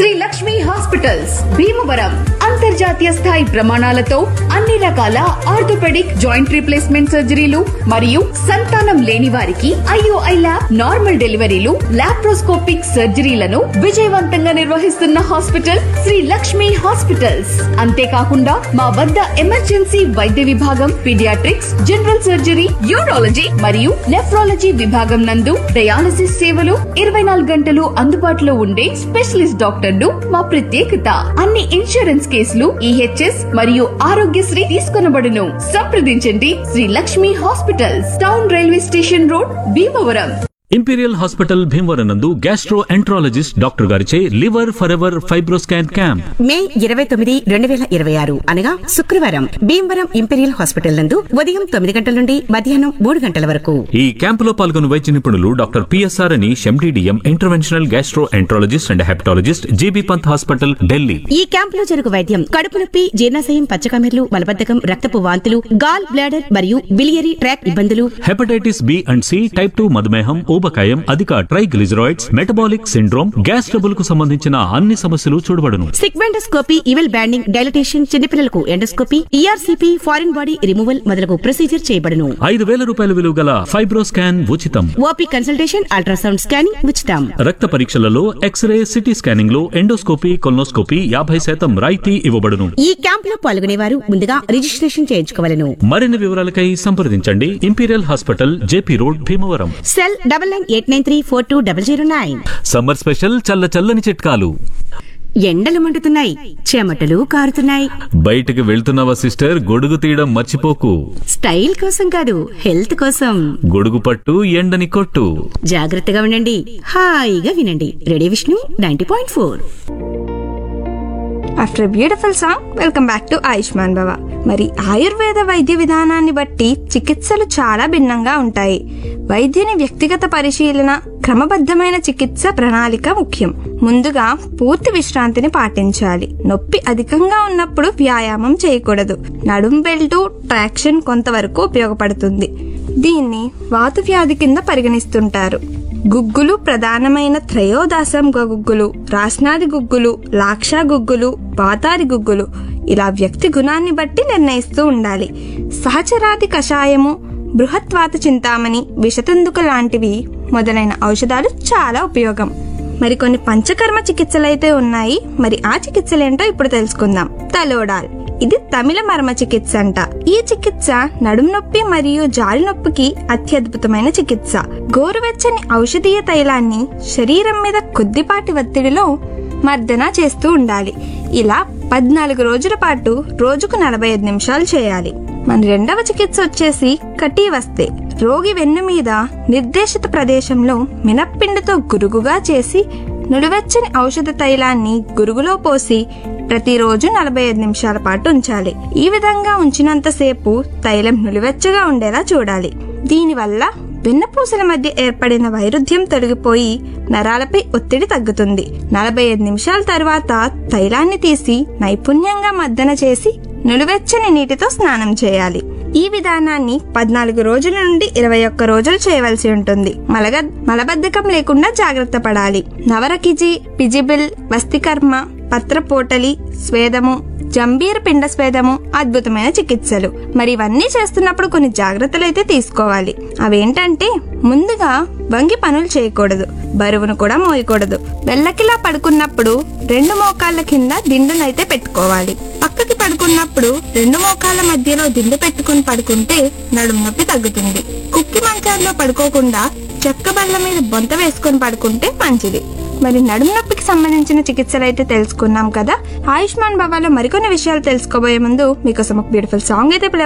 Shri Lakshmi hospitals Bhimavaram అంతర్జాతీయ స్థాయి ప్రమాణాలతో అన్ని రకాల ఆర్థోపెడిక్ జాయింట్ రీప్లేస్మెంట్ సర్జరీలు మరియు సంతానం లేని వారికి ఐఓఐ ల్యాబ్ నార్మల్ డెలివరీలు లాప్రోస్కోపిక్ సర్జరీలను విజయవంతంగా నిర్వహిస్తున్న హాస్పిటల్ శ్రీ లక్ష్మి హాస్పిటల్స్ అంతేకాకుండా మా వద్ద ఎమర్జెన్సీ వైద్య విభాగం పీడియాట్రిక్స్ జనరల్ సర్జరీ యూరాలజీ మరియు నెఫ్రాలజీ విభాగం నందు డయాలసిస్ సేవలు ఇరవై నాలుగు గంటలు అందుబాటులో ఉండే స్పెషలిస్ట్ డాక్టర్లు మా ప్రత్యేకత అన్ని ఇన్సూరెన్స్ కేసులు ఈహెచ్ఎస్ మరియు ఆరోగ్యశ్రీ తీసుకొనబడును సంప్రదించండి Sri Lakshmi hospitals town railway station road Bhimavaram imperial hospital Bhimavaram నందు గ్యాస్ట్రో ఎంట్రాలజిస్ట్ డాక్టర్ గారిచే liver for ever fibroscan camp May ఇరవై తొమ్మిది రెండు వేల ఇరవై ఆరు అనగా శుక్రవారం భీమవరం ఇంపీరియల్ హాస్పిటల్ నందు ఉదయం తొమ్మిది గంటల నుండి మధ్యాహ్నం మూడు గంటల వరకు ఈ క్యాంపులో పాల్గొన్న వైద్య నిపుణులు డాక్టర్ పిఎస్ఆర్ అని MDDM interventional gastroenterologist and hepatologist JB Pant hospital Delhi ఈ క్యాంపులో జరుగు వైద్యం కడుపు నొప్పి జీర్ణాశయం పచ్చకమెర్లు మలబద్ధకం రక్తపు వాంతులు గాల్ బ్లాడర్ మరియు బిలియరీ ట్రాక్ ఇబ్బందులు hepatitis B and C type two మధుమేహం ఊబకాయం అధిక triglycerides metabolic syndrome gas trouble కు సంబంధించిన అన్ని సమస్యలు చూడబడును సిగ్మెండోస్కోపీ ఇవెల్ బ్యాండింగ్ డైలటేషన్ చిన్నపిల్లలకు endoscopy ERCP foreign body removal మొదలగు ప్రొసీజర్ చేయబడును ఐదు వేల రూపాయల విలువ గల ఫైబ్రోస్కాన్ ఉచితం ఓపీ కన్సల్టేషన్ అల్ట్రాసౌండ్ స్కానింగ్ ఉచితం రక్త పరీక్షలలో ఎక్స్రే సిటీ స్కానింగ్ లో ఎండోస్కోపీ కొల్నోస్కోపీ యాభై శాతం రాయితీ ఇవ్వబడును ఈ క్యాంపులో పాల్గొనేవారు ముందుగా రిజిస్ట్రేషన్ చేయించుకోవాలను మరిన్ని వివరాలకై సంప్రదించండి imperial hospital JP road Bhimavaram cell double nine eight nine three four two double zero nine summer special చల్ల చల్లని చిట్కాలు ఎండలు మండుతున్నాయి చెమటలు కారుతున్నాయి బయటికి వెళ్తున్నావా సిస్టర్ గొడుగు తీయడం మర్చిపోకు స్టైల్ కోసం కాదు హెల్త్ కోసం గొడుగు పట్టు ఎండని కొట్టు జాగ్రత్తగా ఉండండి హాయిగా వినండి ready Vishnu ninety point four after beautiful song welcome back to Ayushman Bhava మరి ఆయుర్వేద వైద్య విధానాన్ని బట్టి చికిత్సలు చాలా భిన్నంగా ఉంటాయి వైద్యుని వ్యక్తిగత పరిశీలన క్రమబద్ధమైన చికిత్స ప్రణాళిక ముఖ్యం ముందుగా పూర్తి విశ్రాంతిని పాటించాలి నొప్పి అధికంగా ఉన్నప్పుడు వ్యాయామం చేయకూడదు నడుం బెల్టు ట్రాక్షన్ కొంతవరకు ఉపయోగపడుతుంది దీన్ని వాత వ్యాధి కింద పరిగణిస్తుంటారు గుగ్గులు ప్రధానమైన త్రయోదాశంగ గుగ్గులు రాస్నాది గుగ్గులు లాక్షా గుగ్గులు బాతారి గుగ్గులు ఇలా వ్యక్తి గుణాన్ని బట్టి నిర్ణయిస్తూ ఉండాలి సహచరాది కషాయము బృహత్వాత చింతామణి విషతందుక లాంటివి మొదలైన ఔషధాలు చాలా ఉపయోగం మరి కొన్ని పంచకర్మ చికిత్సలైతే ఉన్నాయి మరి ఆ చికిత్సలేంటో ఇప్పుడు తెలుసుకుందాం తలోడాల్ ఇది తమిళ మర్మ చికిత్స అంట ఈ చికిత్స నడుము నొప్పి మరియు జాలి నొప్పికి అత్యద్భుతమైన చికిత్స గోరువెచ్చని ఔషధీయ తైలాన్ని శరీరం మీద కొద్దిపాటి ఒత్తిడిలో మర్దన చేస్తూ ఉండాలి ఇలా పద్నాలుగు రోజుల పాటు రోజుకు నలభై ఐదు నిమిషాలు చేయాలి మన రెండవ చికిత్స వచ్చేసి కటీ వస్తే రోగి వెన్ను మీద నిర్దేశిత ప్రదేశంలో మినప్పిండితో గురుగుగా చేసి నుడివెచ్చని ఔషధ తైలాన్ని గురుగులో పోసి ప్రతిరోజు నలభై ఐదు నిమిషాల పాటు ఉంచాలి ఈ విధంగా ఉంచినంతసేపు తైలం నులివెచ్చగా ఉండేలా చూడాలి దీనివల్ల వెన్నపూసల మధ్య ఏర్పడిన వైరుధ్యం తొలగిపోయి నరాలపై ఒత్తిడి తగ్గుతుంది నలభై ఐదు నిమిషాల తర్వాత తైలాన్ని తీసి నైపుణ్యంగా మద్దన చేసి నులివెచ్చని నీటితో స్నానం చేయాలి ఈ విధానాన్ని పద్నాలుగు రోజుల నుండి ఇరవై ఒక్క రోజులు చేయవలసి ఉంటుంది మలగ మలబద్ధకం లేకుండా జాగ్రత్త పడాలి నవరకిజి పిజిబిల్ వస్తికర్మ పత్రపోటలి స్వేదము జంబీర్ పిండ స్వేదము అద్భుతమైన చికిత్సలు మరి ఇవన్నీ చేస్తున్నప్పుడు కొన్ని జాగ్రత్తలు అయితే తీసుకోవాలి అవేంటంటే ముందుగా వంగి పనులు చేయకూడదు బరువును కూడా మోయకూడదు వెళ్ళకిలా పడుకున్నప్పుడు రెండు మోకాళ్ళ కింద దిండునైతే పెట్టుకోవాలి పక్కకి పడుకున్నప్పుడు రెండు మోకాళ్ళ మధ్యలో దిండు పెట్టుకుని పడుకుంటే నడుము నొప్పి తగ్గుతుంది కుక్కి మంచాల్లో పడుకోకుండా చెక్క బల్ల మీద బొంత వేసుకొని పడుకుంటే మంచిది మరి నడుము నొప్పికి సంబంధించిన చికిత్సలు అయితే తెలుసుకున్నాం కదా ఆయుష్మాన్ భవాలో మరికొన్ని విషయాలు తెలుసుకోబోయే ముందు మీకోసం ఒక బ్యూటిఫుల్ సాంగ్ అయితే play